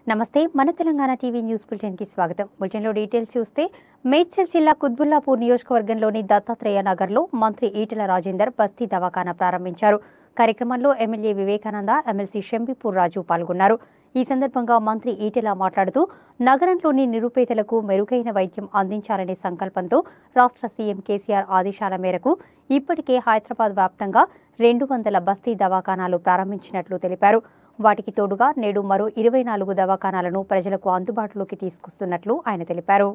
నమస్తే మన Telangana TV news బులెటిన్కి స్వాగతం బులెటిన్లో డీటెయిల్స్ చూస్తే మేడ్చల్ జిల్లా కుత్బుల్లాపూర్ నియోజకవర్గంలోని దత్తాత్రేయ నగర్లో మంత్రి ఈటెల రాజేందర్ బస్తీ దవాఖానా ప్రారంభించారు కార్యక్రమంలో ఎమ్మెల్యే వివేకానంద ఎమ్మెల్సీ షంబిపూర్ రాజు పాల్గొన్నారు ఈ సందర్భంగా మంత్రి ఈటెల మాట్లాడుతూ నగరంలోని నిరుపేదలకు మెరుగైన వైద్యం అందించాలనే సంకల్పంతో రాష్ట్ర సీఎం కేసీఆర్ ఆదేశాల మేరకు ఇప్పటికే హైదరాబాద్ వ్యాప్తంగా రెండు వందల బస్తీ దవాఖానాలు ప్రారంభించినట్లు తెలిపారు వాటికి తోడుగా నేడు మరో ఇరవై నాలుగు దవాఖానాలను ప్రజలకు అందుబాటులోకి తీసుకొస్తున్నట్లు ఆయన తెలిపారు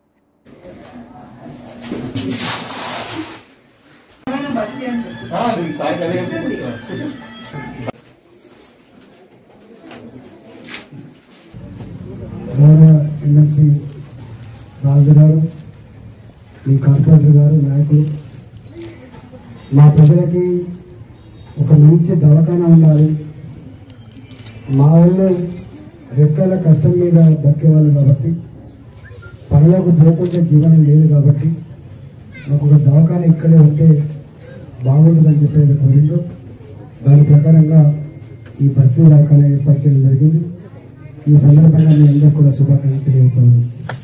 గౌరవ ఎమ్మెల్సీ రాజు గారు మీ కార్పొరేటర్ గారు నాయకులు మా ప్రజలకి ఒక మంచి దవాఖానా ఉండాలి మా వాళ్ళు రెక్కల కష్టం మీద బతికేవాళ్ళు కాబట్టి పనులకు పోకుండా జీవనం లేదు కాబట్టి మాకు ఒక దవాఖానా ఇక్కడే ఉంటే బాగుంటుందని చెప్పేది కోరిండు దాని ప్రకారంగా ఈ బస్తీ దవాఖానా ఏర్పాటు చేయడం జరిగింది ఈ సందర్భంగా మీ అందరూ కూడా శుభాకాంక్షలు తెలియజేస్తున్నాను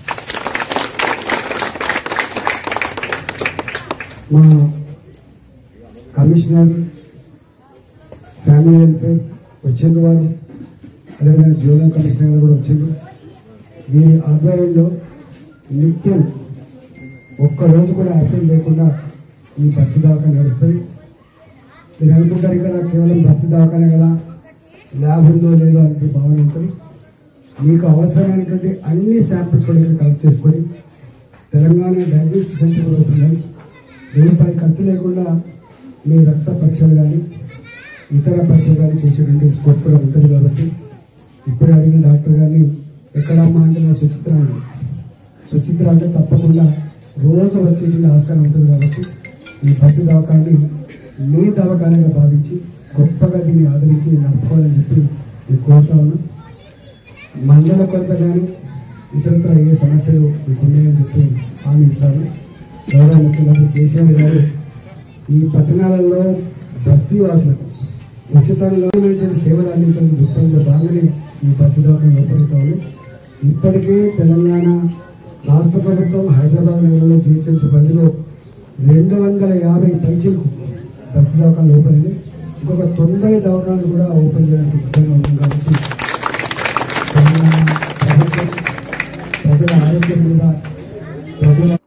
మా కమిషనర్ ఫ్యామిలీ వెల్ఫేర్ వచ్చిండ్రు వారు అదేవిధంగా జోనల్ కమిషనర్ గారు కూడా వచ్చిండ్రు వీరి ఆధ్వర్యంలో నిత్యం ఒక్క రోజు కూడా యాక్సిడెంట్ లేకుండా ఈ బస్సు దవాఖాన నడుస్తుంది మీరు అనుకుంటారు ఇక్కడ కేవలం బస్సు దవాఖానే కదా ల్యాబ్ ఉందో లేదో అనే భావన ఉంటుంది మీకు అవసరమైనటువంటి అన్ని శాంపిల్స్ కూడా ఇక్కడ కలెక్ట్ చేసుకొని తెలంగాణ డయాగ్నోస్టిక్ సెంటర్ కూడా ఉన్నాయి రూపాయి ఖర్చు లేకుండా మీ రక్త పరీక్షలు కానీ ఇతర పరీక్షలు కానీ చేసేటువంటి స్కోప్ కూడా ఉంటుంది కాబట్టి ఇప్పుడు అడిగిన డాక్టర్ గారిని ఎక్కడమ్మా అంటే నా సుచిత్ర అన్నాడు. సుచిత్ర అంటే తప్పకుండా రోజు వచ్చేటువంటి ఆస్కారం ఉంటుంది కాబట్టి ఈ బస్సు దవాఖాన్ని మీ దవాఖానగా భావించి గొప్పగా దీన్ని ఆదరించి నడుపుకోవాలని చెప్పి నేను కోరుతా ఉన్నాను మండల కొరత కానీ ఇతరత్ర ఏ సమస్యలు మీకు ఉన్నాయని చెప్పి హామీ ఇస్తాను గౌరవ ముఖ్యమంత్రి కేసీఆర్ గారు ఈ పట్టణాలలో బస్తీ వాసులకు ఉచితంగా ఉన్నటువంటి సేవలు అందించడం దృక్పథంలో భాగంగానే ఈ బస్తీ దవాఖాన రూపొందుతామని ఇప్పటికే తెలంగాణ రాష్ట్ర ప్రభుత్వం హైదరాబాద్ నగరంలో జీహెచ్ఎంసీ పరిధిలో రెండు వందల యాభై పైచీలకు బస్తీ దవాఖాన ఓపెన్ ఇంకొక తొంభై దవాఖానాలు కూడా ఓపెన్ చేయడానికి సిద్ధంగా ఉంది కాబట్టి తెలంగాణ ప్రభుత్వం ప్రజల ఆరోగ్యం మీద ప్రజల